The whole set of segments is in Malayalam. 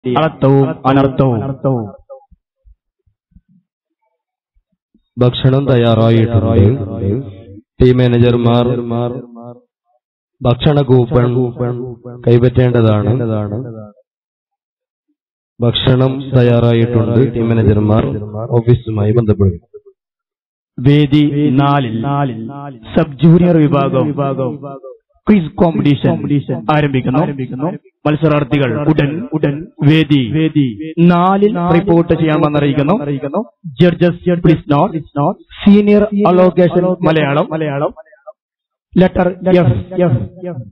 അർത്ഥവും അനർത്ഥവും ഭക്ഷണം തയ്യാറായിട്ടുണ്ട് ടീം മാനേജർമാർ ഭക്ഷണ കൂപ്പൺ കൈപ്പറ്റേണ്ടതാണ് ഭക്ഷണം തയ്യാറായിട്ടുണ്ട് ടീം മാനേജർമാർ ഓഫീസുമായി ബന്ധപ്പെടും വേദി നാലിൽ സബ് ജൂനിയർ വിഭാഗം ക്വിസ് കോമ്പറ്റീഷൻ ആരംഭിക്കുന്നു മത്സരാർത്ഥികൾ ഉടൻ ഉടൻ വേദി വേദി നാലിൽ റിപ്പോർട്ട് ചെയ്യാമെന്നറിയിക്കുന്നു judges please note senior allocation Malayalam Malayalam letter F F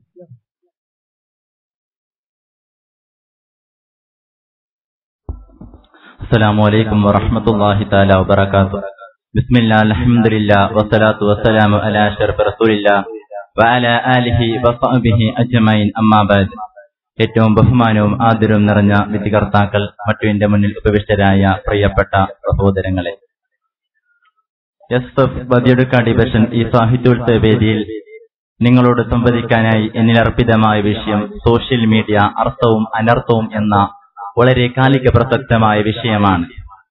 السلام عليكم ورحمة الله تعالى وبركاته بسم الله الحمد لله والصلاة والسلام على أشرف رسول الله وعلى آله وصحبه أجمعين أما بعد ഏറ്റവും ബഹുമാനവും ആദരവും നിറഞ്ഞ വിധികർത്താക്കൾ മറ്റു എന്റെ മുന്നിൽ ഉപവിഷ്ടരായ പ്രിയപ്പെട്ട സഹോദരങ്ങളെ എസ് എഫ് ബദിയെടുക്ക ഡിവിഷൻ ഈ സാഹിത്യോത്സവ വേദിയിൽ നിങ്ങളോട് സംവദിക്കാനായി എന്നിലർപ്പിതമായ വിഷയം സോഷ്യൽ മീഡിയ അർത്ഥവും അനർത്ഥവും എന്ന വളരെ കാലിക പ്രസക്തമായ വിഷയമാണ്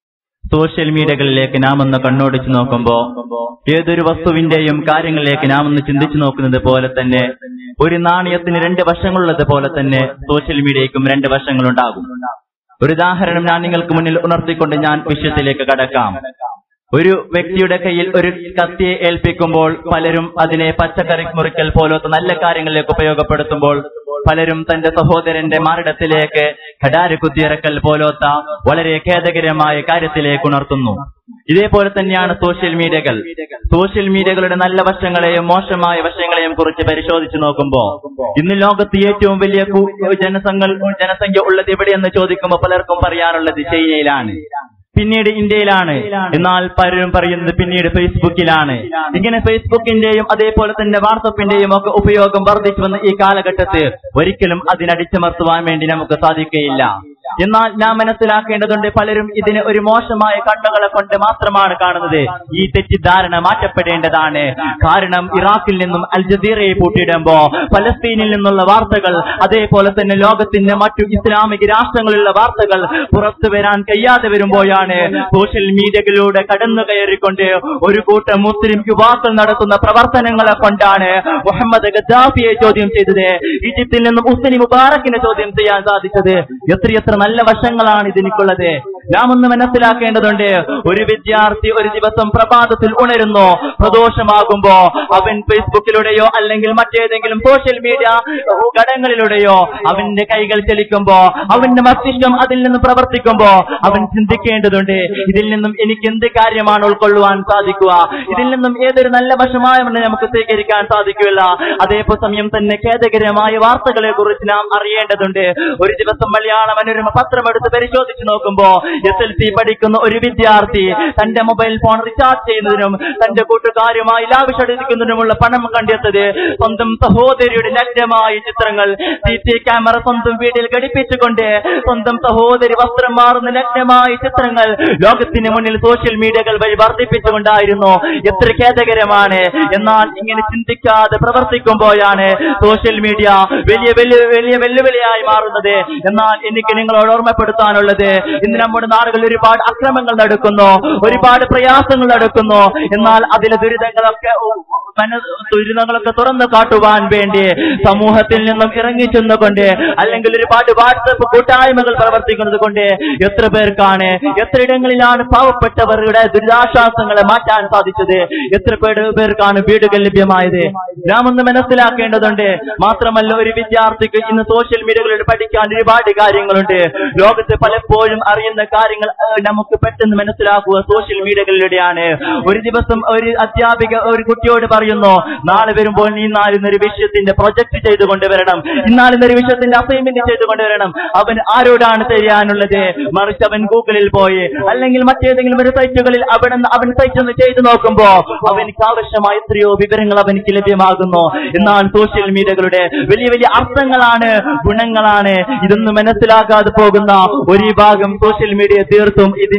സോഷ്യൽ മീഡിയകളിലേക്ക് നാം ഒന്ന് കണ്ണോടിച്ചു നോക്കുമ്പോ ഏതൊരു വസ്തുവിന്റെയും കാര്യങ്ങളിലേക്ക് നാം ഒന്ന് ചിന്തിച്ചു നോക്കുന്നത് പോലെ തന്നെ ഒരു നാണയത്തിന് രണ്ട് വശങ്ങളുള്ളത് പോലെ തന്നെ സോഷ്യൽ മീഡിയയ്ക്കും രണ്ട് വശങ്ങളുണ്ടാകും ഒരു ഉദാഹരണം ഞാൻ നിങ്ങൾക്ക് മുന്നിൽ ഉണർത്തിക്കൊണ്ട് ഞാൻ വിഷയത്തിലേക്ക് കടക്കാം ഒരു വ്യക്തിയുടെ കയ്യിൽ ഒരു കത്തിയെ ഏൽപ്പിക്കുമ്പോൾ പലരും അതിനെ പച്ചക്കറി മുറിക്കൽ പോലത്തെ നല്ല കാര്യങ്ങളിലേക്ക് ഉപയോഗപ്പെടുത്തുമ്പോൾ പലരും തന്റെ സഹോദരന്റെ മാറിടത്തിലേക്ക് കടാര് കുത്തിയിറക്കൽ പോലത്ത വളരെ ഖേദകരമായ കാര്യത്തിലേക്ക് ഉണർത്തുന്നു ഇതേപോലെ തന്നെയാണ് സോഷ്യൽ മീഡിയകൾ സോഷ്യൽ മീഡിയകളുടെ നല്ല വശങ്ങളെയും മോശമായ വശങ്ങളെയും കുറിച്ച് പരിശോധിച്ചു നോക്കുമ്പോ ഇന്ന് ലോകത്ത് ഏറ്റവും വലിയ കു- ജനസംഖ്യ ജനസംഖ്യ ഉള്ളത് എവിടെയെന്ന് ചോദിക്കുമ്പോൾ പലർക്കും പറയാറുള്ളത് ചൈനയിലാണ് പിന്നീട് ഇന്ത്യയിലാണ് എന്നാൽ പലരും പറയുന്നത് പിന്നീട് ഫേസ്ബുക്കിലാണ് ഇങ്ങനെ ഫേസ്ബുക്കിന്റെയും അതേപോലെ തന്നെ വാട്സപ്പിന്റെയും ഒക്കെ ഉപയോഗം വർദ്ധിച്ചു വന്ന ഈ കാലഘട്ടത്തിൽ ഒരിക്കലും അതിനടിച്ചമർത്തുവാൻ വേണ്ടി നമുക്ക് സാധിക്കുകയില്ല എന്നാൽ ഞാൻ മനസ്സിലാക്കേണ്ടതുണ്ട് പലരും ഇതിനെ ഒരു മോശമായ കണ്ണുകളെ കൊണ്ട് മാത്രമാണ് കാണുന്നത് ഈ തെറ്റിദ്ധാരണ മാറ്റപ്പെടേണ്ടതാണ് കാരണം ഇറാഖിൽ നിന്നും അൽ ജസീറയെ പൂട്ടിയിടുമ്പോ പലസ്തീനിൽ നിന്നുള്ള വാർത്തകൾ അതേപോലെ തന്നെ ലോകത്തിന്റെ മറ്റു ഇസ്ലാമിക രാഷ്ട്രങ്ങളിലുള്ള വാർത്തകൾ പുറത്തു വരാൻ കഴിയാതെ വരുമ്പോഴാണ് സോഷ്യൽ മീഡിയകളിലൂടെ കടന്നു കയറിക്കൊണ്ട് ഒരു കൂട്ടം മുസ്ലിം യുവാക്കൾ നടത്തുന്ന പ്രവർത്തനങ്ങളെ കൊണ്ടാണ് മുഹമ്മദ് ഗദ്ദാഫിയെ ചോദ്യം ചെയ്തത് ഈജിപ്തിൽ നിന്നും ഉസ്നി മുബാറക്കിനെ ചോദ്യം ചെയ്യാൻ സാധിച്ചത് എത്രയെത്ര നല്ല വശങ്ങളാണ് ഇതിനിക്കുള്ളത് നാം ഒന്ന് മനസ്സിലാക്കേണ്ടതുണ്ട് ഒരു വിദ്യാർത്ഥി ഒരു ദിവസം പ്രഭാതത്തിൽ ഉണരുന്നു പ്രദോഷമാകുമ്പോ അവൻ ഫേസ്ബുക്കിലൂടെയോ അല്ലെങ്കിൽ മറ്റേതെങ്കിലും സോഷ്യൽ മീഡിയ ഘടകങ്ങളിലൂടെയോ അവന്റെ കൈകൾ ചലിക്കുമ്പോ അവന്റെ മസ്തിഷ്കം അതിൽ നിന്ന് പ്രവർത്തിക്കുമ്പോ അവൻ ചിന്തിക്കേണ്ടതുണ്ട് ഇതിൽ നിന്നും എനിക്ക് എന്ത് കാര്യമാണ് ഉൾക്കൊള്ളുവാൻ സാധിക്കുക ഇതിൽ നിന്നും ഏതൊരു നല്ല വശമായാണ് നമുക്ക് സ്വീകരിക്കാൻ സാധിക്കില്ല അതേപോലെ സമയം തന്നെ ഖേദകരമായ വാർത്തകളെ കുറിച്ച് നാം അറിയേണ്ടതുണ്ട് ഒരു ദിവസം മലയാള മനോരമ പത്രം എടുത്ത് പരിശോധിച്ച് നോക്കുമ്പോ എസ് എൽ സി പഠിക്കുന്ന ഒരു വിദ്യാർത്ഥി തന്റെ മൊബൈൽ ഫോൺ റീചാർജ് ചെയ്യുന്നതിനും തന്റെ കൂട്ടുകാരുമായി ലാവിഷടിക്കുന്നതിനുമുള്ള പണം കണ്ടെത്തത് സ്വന്തം സഹോദരിയുടെ നഗ്നമായ ചിത്രങ്ങൾ സി ടി ക്യാമറ സ്വന്തം വീട്ടിൽ ഘടിപ്പിച്ചുകൊണ്ട് സ്വന്തം സഹോദരി വസ്ത്രം മാറുന്ന നഗ്നമായ ചിത്രങ്ങൾ ലോകത്തിന് മുന്നിൽ സോഷ്യൽ മീഡിയകൾ വഴി വർദ്ധിപ്പിച്ചുകൊണ്ടായിരുന്നു എത്ര ഖേദകരമാണ് എന്നാൽ ഇങ്ങനെ ചിന്തിക്കാതെ പ്രവർത്തിക്കുമ്പോഴാണ് സോഷ്യൽ മീഡിയ വലിയ വലിയ വലിയ വെല്ലുവിളിയായി മാറുന്നത് എന്നാൽ എനിക്ക് നിങ്ങളോട് ഓർമ്മപ്പെടുത്താനുള്ളത് ഇന്ന് നമ്മുടെ നാടുകളിൽ ഒരുപാട് അക്രമങ്ങൾ നടക്കുന്നു ഒരുപാട് പ്രയാസങ്ങൾ നടക്കുന്നു എന്നാൽ അതിലെ ദുരിതങ്ങളൊക്കെ ഉ- മന- ദുരിതങ്ങളൊക്കെ തുറന്നു കാട്ടുവാൻ വേണ്ടി സമൂഹത്തിൽ നിന്നും ഇറങ്ങിച്ചെന്നുകൊണ്ട് അല്ലെങ്കിൽ ഒരുപാട് വാട്സപ്പ് കൂട്ടായ്മകൾ പ്രവർത്തിക്കുന്നത് കൊണ്ട് എത്ര പേർക്കാണ് എത്ര ഇടങ്ങളിലാണ് പാവപ്പെട്ടവരുടെ ദുരിതാശ്വാസങ്ങളെ മാറ്റാൻ സാധിച്ചത് എത്ര പേര് പേർക്കാണ് വീടുകൾ ലഭ്യമായത് നാം ഒന്ന് മനസ്സിലാക്കേണ്ടതുണ്ട് മാത്രമല്ല ഒരു വിദ്യാർത്ഥിക്ക് ഇന്ന് സോഷ്യൽ മീഡിയകളിൽ പഠിക്കാൻ ഒരുപാട് കാര്യങ്ങളുണ്ട് ലോകത്ത് പലപ്പോഴും അറിയുന്ന കാര്യങ്ങൾ ഏഹ്, നമുക്ക് പെട്ടെന്ന് മനസ്സിലാക്കുക സോഷ്യൽ മീഡിയകളിലൂടെയാണ് ഒരു ദിവസം ഒരു അധ്യാപിക ഒരു കുട്ടിയോട് പറയുന്നു നാളെ വരുമ്പോൾ നീ നാളിന്നൊരു വിഷയത്തിന്റെ പ്രൊജക്ട് ചെയ്ത് കൊണ്ടുവരണം ഇന്നാളിന്നൊരു വിഷയത്തിന്റെ അസൈൻമെന്റ് ചെയ്ത് കൊണ്ടുവരണം അവൻ ആരോടാണ് ചെയ്യാനുള്ളത് മറിച്ച് അവൻ ഗൂഗിളിൽ പോയി അല്ലെങ്കിൽ മറ്റേതെങ്കിലും ഒരു സൈറ്റുകളിൽ അവിടെ നിന്ന് അവൻ സൈറ്റ് ഒന്ന് ചെയ്തു നോക്കുമ്പോ അവനിക്ക് ആവശ്യമായ എത്രയോ വിവരങ്ങൾ അവനിക്ക് ലഭ്യമാകുന്നു എന്നാൽ സോഷ്യൽ മീഡിയകളുടെ വലിയ വലിയ അർത്ഥങ്ങളാണ് ഗുണങ്ങളാണ് ഇതൊന്നും മനസ്സിലാക്കാതെ പോകുന്ന ഒരു വിഭാഗം സോഷ്യൽ മീഡിയ തീർത്തും ഇതിനെ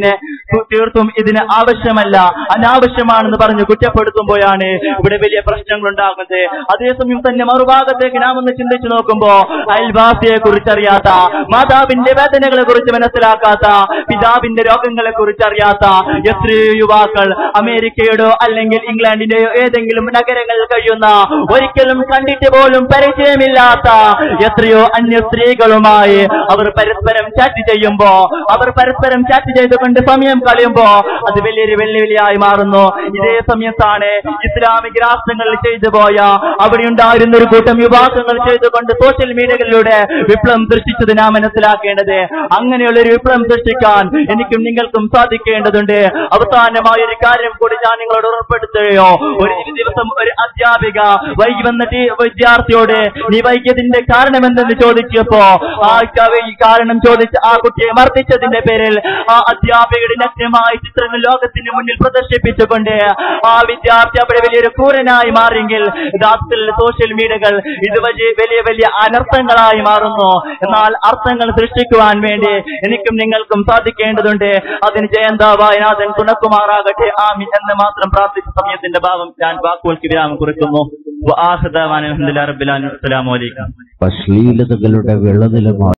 തീർത്തും ഇതിന് ആവശ്യമല്ല അനാവശ്യമാണെന്ന് പറഞ്ഞ് കുറ്റപ്പെടുത്തുമ്പോഴാണ് ഇവിടെ വലിയ പ്രശ്നങ്ങൾ ഉണ്ടാകുന്നത് അതേസമയം തന്നെ മറുഭാഗത്തേക്ക് നാം ഒന്ന് ചിന്തിച്ചു നോക്കുമ്പോ അയൽവാസിയെ കുറിച്ചറിയാത്ത മാതാവിന്റെ വേദനകളെ കുറിച്ച് മനസ്സിലാക്കാത്ത പിതാവിന്റെ രോഗങ്ങളെ കുറിച്ച് അറിയാത്ത എത്രയോ യുവാക്കൾ അമേരിക്കയുടെയോ അല്ലെങ്കിൽ ഇംഗ്ലണ്ടിന്റെയോ ഏതെങ്കിലും നഗരങ്ങളിൽ കഴിയുന്ന ഒരിക്കലും കണ്ടിട്ട് പോലും പരിചയമില്ലാത്ത എത്രയോ അന്യ സ്ത്രീകളുമായി അവർ പരസ്പരം ചാറ്റ് ചെയ്യുമ്പോ അവർ പരസ്പരം ചാറ്റ് ചെയ്തുകൊണ്ട് സമയം കളയുമ്പോ അത് വലിയൊരു വെല്ലുവിളിയായി മാറുന്നു ഇതേ സമയത്താണ് ഇസ്ലാമിക് രാഷ്ട്രങ്ങളിൽ ചെയ്തു പോയ അവിടെ ഉണ്ടായിരുന്ന ഒരു കൂട്ടം വിവാഹങ്ങൾ ചെയ്തുകൊണ്ട് സോഷ്യൽ മീഡിയകളിലൂടെ വിപ്ലവം സൃഷ്ടിച്ചത് നാം മനസ്സിലാക്കേണ്ടത് അങ്ങനെയുള്ള ഒരു വിപ്ലവം സൃഷ്ടിക്കാൻ എനിക്കും നിങ്ങൾക്കും സാധിക്കേണ്ടതുണ്ട് അവസാനമായ ഒരു കാര്യം കൂടി ഞാൻ നിങ്ങളോട് ഉറപ്പെടുത്തുകയോ ഒരു ദിവസം ഒരു അധ്യാപിക വൈകി വന്ന ടീ- വിദ്യാർത്ഥിയോട് നീ വൈകിയതിന്റെ കാരണം എന്തെന്ന് ചോദിച്ചപ്പോ ആ കവി ഈ കാരണം ചോദിച്ച ആ കുട്ടിയെ മർദ്ദിച്ചതിന്റെ പേരിൽ ആ അധ്യാപികയുടെ നഗ്നമായ ചിത്രങ്ങൾ ലോകത്തിന് മുന്നിൽ പ്രദർശിപ്പിച്ചുകൊണ്ട് ആ വിദ്യാർത്ഥി അവിടെ വലിയൊരു ക്രൂരനായി മാറിയെങ്കിൽ യഥാർത്ഥത്തിൽ സോഷ്യൽ മീഡിയകൾ ഇത് വലിയ വലിയ വലിയ അനർത്ഥങ്ങളായി മാറുന്നു എന്നാൽ അർത്ഥങ്ങൾ സൃഷ്ടിക്കുവാൻ വേണ്ടി എനിക്കും നിങ്ങൾക്കും സാധിക്കേണ്ടതുണ്ട് അതിന് ജയന്താവായ നാഥൻ തുണക്കുമാറാകട്ടെ ആമി എന്ന് മാത്രം പ്രാർത്ഥിച്ച സമയത്തിന്റെ ഭാവം ഞാൻ വാക്കുകൾക്ക് വിരാമം കുറിക്കുന്നു വആഖിറ ദഅവാന അൽഹംദുലില്ലാഹി റബ്ബിൽ ആലമീൻ അസ്സലാമു അലൈക്കും അശ്ലീലതകളുടെ വെള്ളനിലമാണ്